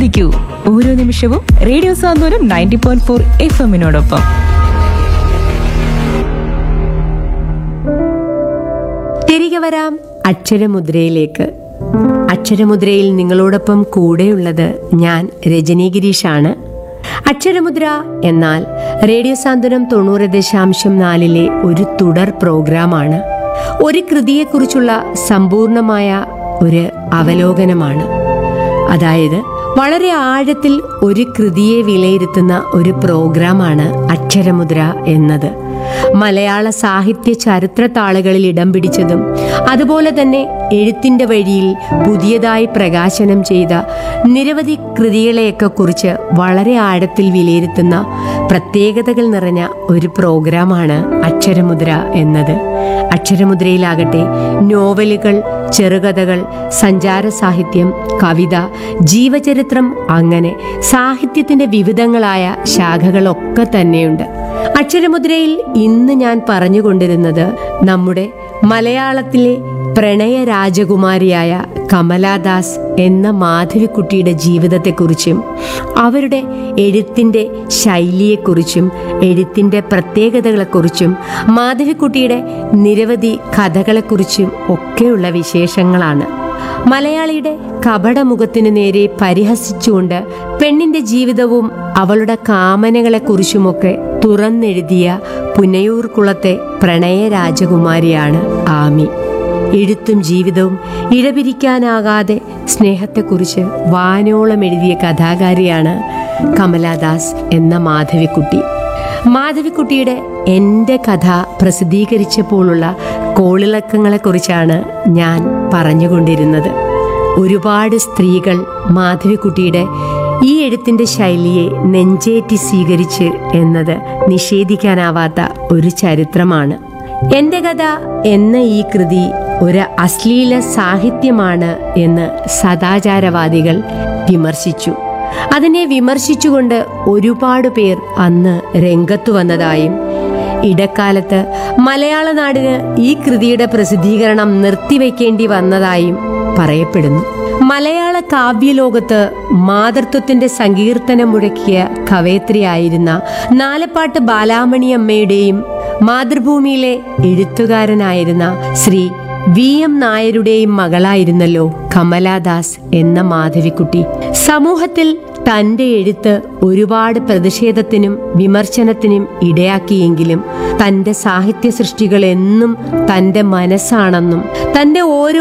ആസ്വദിക്കൂ ഓരോ നിമിഷവും radio Santhwanam ninety point four F എമ്മിനോടൊപ്പം തിരികെ വരാം അക്ഷരമുദ്രയിലേക്ക് അക്ഷരമുദ്രയിൽ നിങ്ങളോടൊപ്പം കൂടെയുള്ളത് ഞാൻ രജനി ഗിരീഷാണ് അക്ഷരമുദ്ര എന്നാൽ റേഡിയോ സാന്ത്വനം തൊണ്ണൂറ് ദശാംശം നാലിലെ ഒരു തുടർ പ്രോഗ്രാമാണ് ഒരു കൃതിയെക്കുറിച്ചുള്ള സമ്പൂർണമായ ഒരു അവലോകനമാണ് അതായത് വളരെ ആഴത്തിൽ ഒരു കൃതിയെ വിലയിരുത്തുന്ന ഒരു പ്രോഗ്രാമാണ് അക്ഷരമുദ്ര എന്നത് മലയാള സാഹിത്യ ചരിത്ര താളുകളിൽ ഇടം പിടിച്ചതും അതുപോലെ തന്നെ എഴുത്തിന്റെ വഴിയിൽ പുതിയതായി പ്രകാശനം ചെയ്ത നിരവധി കൃതികളെയൊക്കെ കുറിച്ച് വളരെ ആഴത്തിൽ വിലയിരുത്തുന്ന പ്രത്യേകതകൾ നിറഞ്ഞ ഒരു പ്രോഗ്രാമാണ് അക്ഷരമുദ്ര എന്നത് അക്ഷരമുദ്രയിലാകട്ടെ നോവലുകൾ ചെറുകഥകൾ സഞ്ചാര സാഹിത്യം കവിത ജീവചരിത്രം അങ്ങനെ സാഹിത്യത്തിന്റെ വിവിധങ്ങളായ ശാഖകളൊക്കെ തന്നെയുണ്ട് അക്ഷരമുദ്രയിൽ ഇന്ന് ഞാൻ പറഞ്ഞുകൊണ്ടിരുന്നത് നമ്മുടെ മലയാളത്തിലെ പ്രണയ രാജകുമാരിയായ കമലാദാസ് എന്ന മാധവിക്കുട്ടിയുടെ ജീവിതത്തെക്കുറിച്ചും അവരുടെ എഴുത്തിൻ്റെ ശൈലിയെക്കുറിച്ചും എഴുത്തിൻ്റെ പ്രത്യേകതകളെക്കുറിച്ചും മാധവിക്കുട്ടിയുടെ നിരവധി കഥകളെക്കുറിച്ചും ഒക്കെയുള്ള വിശേഷങ്ങളാണ് മലയാളിയുടെ കപടമുഖത്തിനു നേരെ പരിഹസിച്ചുകൊണ്ട് പെണ്ണിന്റെ ജീവിതവും അവളുടെ കാമനകളെക്കുറിച്ചുമൊക്കെ തുറന്നെഴുതിയ പുനയൂർ കുളത്തെ പ്രണയ രാജകുമാരിയാണ് ആമി എഴുത്തും ജീവിതവും ഇഴപിരിക്കാനാകാതെ സ്നേഹത്തെക്കുറിച്ച് വാനോളം എഴുതിയ കഥാകാരിയാണ് കമലാദാസ് എന്ന മാധവിക്കുട്ടി മാധവിക്കുട്ടിയുടെ എൻ്റെ കഥ പ്രസിദ്ധീകരിച്ചപ്പോഴുള്ള കോളിളക്കങ്ങളെക്കുറിച്ചാണ് ഞാൻ പറഞ്ഞുകൊണ്ടിരുന്നത് ഒരുപാട് സ്ത്രീകൾ മാധവിക്കുട്ടിയുടെ ഈ എഴുത്തിന്റെ ശൈലിയെ നെഞ്ചേറ്റി സ്വീകരിച്ച് എന്നത് നിഷേധിക്കാനാവാത്ത ഒരു ചരിത്രമാണ് എന്റെ കഥ എന്ന ഈ കൃതി ഒരു അശ്ലീല സാഹിത്യമാണ് എന്ന് സദാചാരവാദികൾ വിമർശിച്ചു അതിനെ വിമർശിച്ചുകൊണ്ട് ഒരുപാട് പേർ അന്ന് രംഗത്തു വന്നതായും ഇടക്കാലത്ത് മലയാള നാടിന് ഈ കൃതിയുടെ പ്രസിദ്ധീകരണം നിർത്തിവെക്കേണ്ടി വന്നതായും പറയപ്പെടുന്നു മലയാള കാവ്യലോകത്ത് മാതൃത്വത്തിന്റെ സങ്കീർത്തനം മുഴക്കിയ കവയത്രിയായിരുന്ന നാലപ്പാട്ട് ബാലാമണി അമ്മയുടെയും മാതൃഭൂമിയിലെ എഴുത്തുകാരനായിരുന്ന ശ്രീ വി എം നായരുടെയും മകളായിരുന്നല്ലോ കമലാദാസ് എന്ന മാധവിക്കുട്ടി സമൂഹത്തിൽ തന്റെ എഴുത്ത് ഒരുപാട് പ്രതിഷേധത്തിനും വിമർശനത്തിനും ഇടയാക്കിയെങ്കിലും തന്റെ സാഹിത്യ സൃഷ്ടികൾ എന്നും തന്റെ മനസ്സാണെന്നും തന്റെ ഓരോ